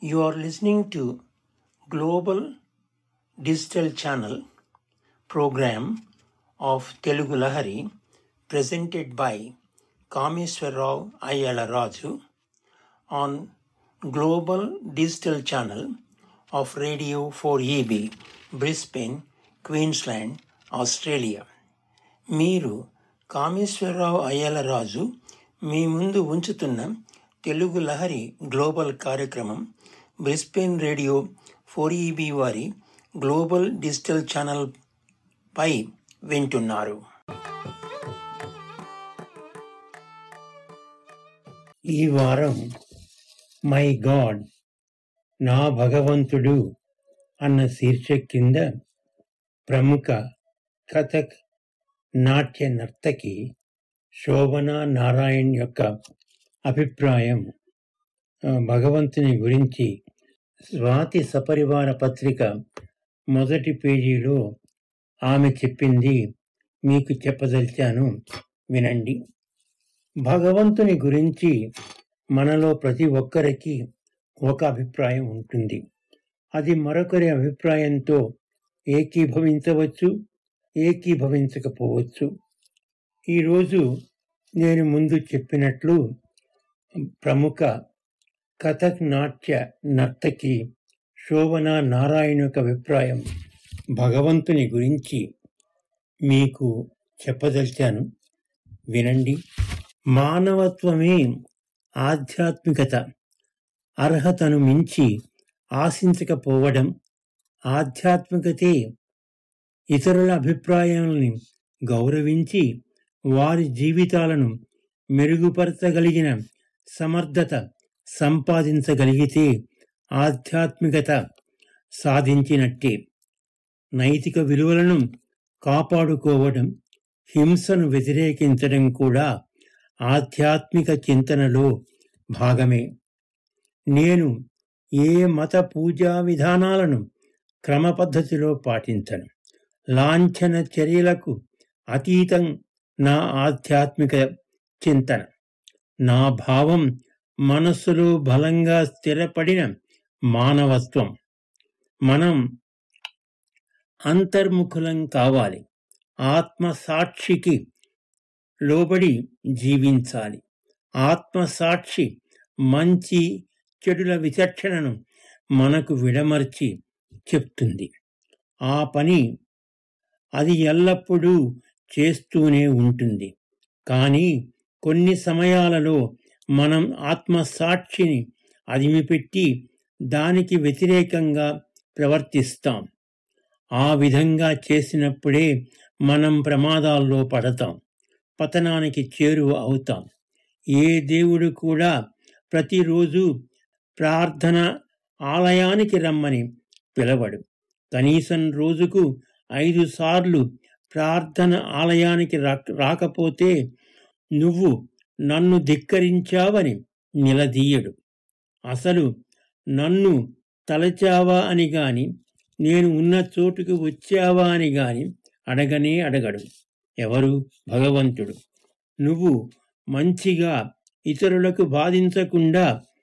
You are listening to Global Digital Channel program of Telugu Lahari presented by Kameswarrao Ayala Raju on Global Digital Channel of Radio 4EB, Brisbane, Queensland, Australia. మీరు కామేశ్వరరావు అయ్యలరాజు మీ ముందు ఉంచుతున్న Telugu Lahari global కార్యక్రమం Brisbane radio four EB వారి global digital channel పై వింటున్నారు ఈ వారం మై గాడ్ నా భగవంతుడు అన్న శీర్షిక కింద ప్రముఖ కథక్ నాట్య నర్తకి శోభన నారాయణ్ యొక్క అభిప్రాయం ఆ, భగవంతుని గురించి స్వాతి సపరివార పత్రిక మొదటి పేజీలో ఆమె చెప్పింది మీకు చెప్పదలిచాను వినండి భగవంతుని గురించి మనలో ప్రతి ఒక్కరికి ఒక అభిప్రాయం ఉంటుంది అది మరొకరి అభిప్రాయంతో ఏకీభవించవచ్చు ఏకీభవించకపోవచ్చు ఈరోజు నేను ముందు చెప్పినట్లు ప్రముఖ కథక్ నాట్య నర్తకి శోభన నారాయణ యొక్క అభిప్రాయం భగవంతుని గురించి మీకు చెప్పదలిచాను వినండి మానవత్వమే ఆధ్యాత్మికత అర్హతను మించి ఆశించకపోవడం ఆధ్యాత్మికతే ఇతరుల అభిప్రాయాలని గౌరవించి వారి జీవితాలను మెరుగుపరచగలిగిన సమర్థత సంపాదించగలిగితే ఆధ్యాత్మికత సాధించినట్టే నైతిక విలువలను కాపాడుకోవడం హింసను వ్యతిరేకించడం కూడా ఆధ్యాత్మిక చింతనలో భాగమే నేను ఏ మత పూజా విధానాలను క్రమ పద్ధతిలో పాటించను లాంఛన చర్యలకు అతీతం నా ఆధ్యాత్మిక చింతన నా భావం మనస్సులో బలంగా స్థిరపడిన మానవత్వం మనం అంతర్ముఖులం కావాలి ఆత్మ సాక్షికి లోబడి జీవించాలి ఆత్మ సాక్షి మంచి చెడుల విచక్షణను మనకు విడమర్చి చెప్తుంది ఆ పని అది ఎల్లప్పుడూ చేస్తూనే ఉంటుంది కానీ కొన్ని సమయాలలో మనం ఆత్మసాక్షిని అదిమిపెట్టి దానికి వ్యతిరేకంగా ప్రవర్తిస్తాం ఆ విధంగా చేసినప్పుడే మనం ప్రమాదాల్లో పడతాం పతనానికి చేరువ అవుతాం ఏ దేవుడు కూడా ప్రతిరోజు ప్రార్థన ఆలయానికి రమ్మని పిలవడు కనీసం రోజుకు ఐదు సార్లు ప్రార్థన ఆలయానికి రా- రాకపోతే నువ్వు నన్ను ధిక్కరించావని నిలదీయడు అసలు నన్ను తలచావా అని గాని నేను ఉన్న చోటుకు వచ్చావా అని గాని అడగనే అడగడు ఎవరు భగవంతుడు నువ్వు మంచిగా ఇతరులకు బాధించకుండా